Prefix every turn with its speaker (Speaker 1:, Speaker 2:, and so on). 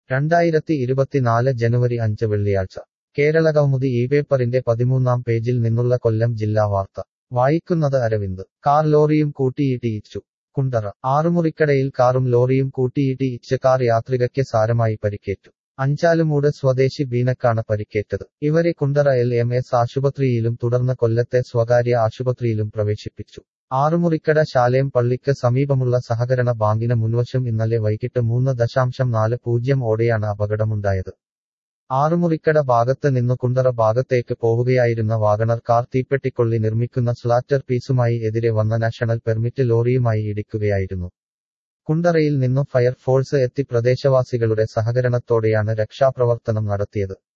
Speaker 1: രണ്ടായിരത്തി ഇരുപത്തിനാല് ജനുവരി അഞ്ച് വെള്ളിയാഴ്ച കേരളകൗമുദി ഈ പേപ്പറിന്റെ പതിമൂന്നാം പേജിൽ നിന്നുള്ള കൊല്ലം ജില്ലാ വാർത്ത വായിക്കുന്നത് അരവിന്ദ് കാർ ലോറിയും കൂട്ടിയിടിയിച്ചു കുണ്ടറ ആറുമുറിക്കടയിൽ കാറും ലോറിയും കൂട്ടിയിടിയിച്ച് കാർ യാത്രികയ്ക്ക് സാരമായി പരിക്കേറ്റു അഞ്ചാലുമൂട് സ്വദേശി ബീനക്കാണ് പരിക്കേറ്റത് ഇവരെ കുണ്ടറ എൽ എം എസ് ആശുപത്രിയിലും തുടർന്ന് കൊല്ലത്തെ സ്വകാര്യ ആശുപത്രിയിലും പ്രവേശിപ്പിച്ചു ആറുമുറിക്കട ശാലേം പള്ളിക്ക് സമീപമുള്ള സഹകരണ ബാങ്കിന് മുൻവശം ഇന്നലെ വൈകിട്ട് മൂന്ന് ദശാംശം നാല് പൂജ്യം ഓടെയാണ് അപകടമുണ്ടായത് ആറുമുറിക്കട ഭാഗത്ത് നിന്നു കുണ്ടറ ഭാഗത്തേക്ക് പോവുകയായിരുന്ന വാഗണർ കാർ തീപ്പെട്ടിക്കൊള്ളി നിർമ്മിക്കുന്ന സ്ലാറ്റർ പീസുമായി എതിരെ വന്ന നാഷണൽ പെർമിറ്റ് ലോറിയുമായി ഇടിക്കുകയായിരുന്നു കുണ്ടറയിൽ നിന്നു ഫയർഫോഴ്സ് എത്തി പ്രദേശവാസികളുടെ സഹകരണത്തോടെയാണ് രക്ഷാപ്രവർത്തനം നടത്തിയത്